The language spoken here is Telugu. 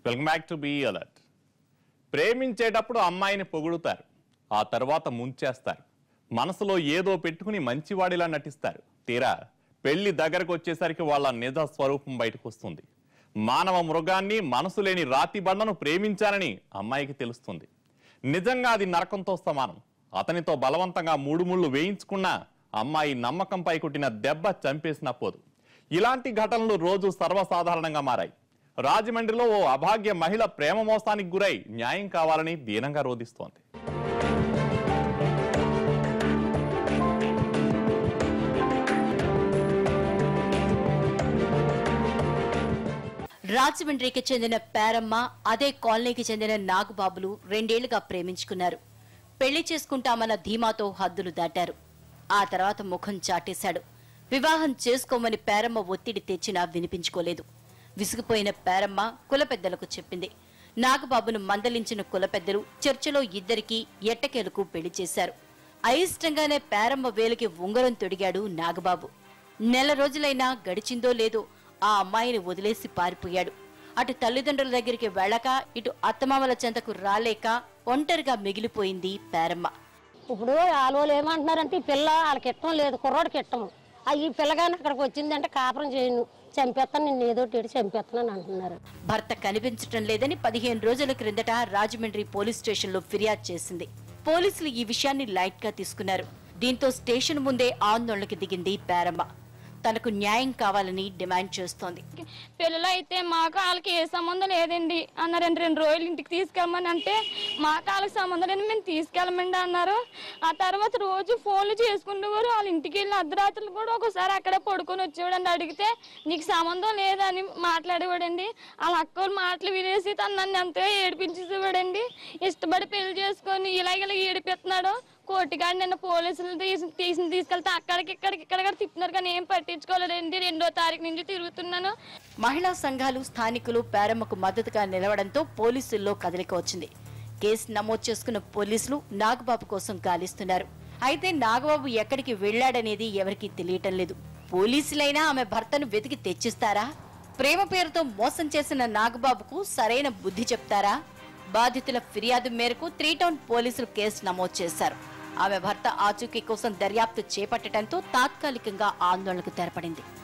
welcome back to be alert ప్రేమించేటప్పుడు అమ్మాయిని పొగుడుతారు ఆ తర్వాత ముంచేస్తారు మనసులో ఏదో పెట్టుకుని మంచివాడిలా నటిస్తారు తీరా పెళ్లి దగ్గరకు వచ్చేసరికి వాళ్ళ నిజ స్వరూపం బయటకు వస్తుంది మానవ మృగాన్ని మనసు లేని రాతి బండను ప్రేమించారని అమ్మాయికి తెలుస్తుంది నిజంగా అది నరకంతో సమానం అతనితో బలవంతంగా మూడు ముళ్ళు వేయించుకున్నా అమ్మాయి నమ్మకంపై కొట్టిన దెబ్బ చంపేసినా పోదు ఇలాంటి ఘటనలు రోజు సర్వసాధారణంగా మారాయి రాజమండ్రిలో ఓ అభాగ్య మహిళ ప్రేమ మోసానికి గురై న్యాయం కావాలని దీనంగా రోధిస్తోంది రాజమండ్రికి చెందిన పేరమ్మ అదే కాలనీకి చెందిన నాగుబాబులు రెండేళ్లుగా ప్రేమించుకున్నారు పెళ్లి చేసుకుంటామన్న ధీమాతో హద్దులు దాటారు ఆ తర్వాత ముఖం చాటేశాడు వివాహం చేసుకోమని పేరమ్మ ఒత్తిడి తెచ్చినా వినిపించుకోలేదు విసిగిపోయిన పేరమ్మ కుల పెద్దలకు చెప్పింది నాగబాబును మందలించిన కుల పెద్దలు చర్చలో ఇద్దరికీ ఎట్టకేలకు పెళ్లి చేశారు అయిష్టంగానే పేరమ్మ వేలికి ఉంగరం తొడిగాడు నాగబాబు నెల రోజులైనా గడిచిందో లేదో ఆ అమ్మాయిని వదిలేసి పారిపోయాడు అటు తల్లిదండ్రుల దగ్గరికి వెళ్ళక ఇటు అత్తమామల చెంతకు రాలేక ఒంటరిగా మిగిలిపోయింది పేరమ్మ ఇప్పుడు వాళ్ళు ఏమంటున్నారంటే ఈ పిల్ల వాళ్ళకి ఇష్టం లేదు కుర్రోడికి ఇష్టం ఆ ఈ పిల్లగాని అక్కడికి వచ్చిందంటే కాపురం చేయను చంపేస్తాను నిన్ను ఏదో ఒకటి చంపేస్తానని అంటున్నారు భర్త కనిపించటం లేదని పదిహేను రోజుల క్రిందట రాజమండ్రి పోలీస్ స్టేషన్లో ఫిర్యాదు చేసింది పోలీసులు ఈ విషయాన్ని లైట్ గా తీసుకున్నారు దీంతో స్టేషన్ ముందే ఆందోళనకి దిగింది పేరమ్మ తనకు న్యాయం కావాలని డిమాండ్ చేస్తోంది పిల్లలు అయితే మాకు వాళ్ళకి ఏ సంబంధం లేదండి అన్నారండి రెండు రోజులు ఇంటికి తీసుకెళ్ళమని అంటే మాకు వాళ్ళకి సంబంధం లేదు మేము తీసుకెళ్ళమండి అన్నారు ఆ తర్వాత రోజు ఫోన్లు చేసుకుంటేవారు వాళ్ళ ఇంటికి వెళ్ళి అర్ధరాత్రులు కూడా ఒకసారి అక్కడే పడుకొని వచ్చేవాడండి అడిగితే నీకు సంబంధం లేదని మాట్లాడేవాడండి వాళ్ళ అక్క మాటలు వినేసి తను నన్ను ఎంతో ఏడిపించేసేవాడండి ఇష్టపడి పెళ్లి చేసుకొని ఇలా ఇలా ఏడిపిస్తున్నాడు కోటిగాడు నిన్న పోలీసులు తీసి తీసి తీసుకెళ్తే అక్కడికి ఇక్కడికి ఇక్కడ తిప్పుతున్నారు కానీ ఏం పట్టించుకోలేదండి రెండో తారీఖు నుంచి తిరుగుతున్నాను మహిళా సంఘాలు స్థానికులు పేరమ్మకు మద్దతుగా నిలవడంతో పోలీసుల్లో కదలిక వచ్చింది కేసు నమోదు చేసుకున్న పోలీసులు నాగబాబు కోసం గాలిస్తున్నారు అయితే నాగబాబు ఎక్కడికి వెళ్లాడనేది ఎవరికీ తెలియటం లేదు పోలీసులైనా ఆమె భర్తను వెతికి తెచ్చిస్తారా ప్రేమ పేరుతో మోసం చేసిన నాగబాబుకు సరైన బుద్ధి చెప్తారా బాధితుల ఫిర్యాదు మేరకు త్రీ టౌన్ పోలీసులు కేసు నమోదు చేశారు ఆమె భర్త ఆచూకీ కోసం దర్యాప్తు చేపట్టడంతో తాత్కాలికంగా ఆందోళనకు తెరపడింది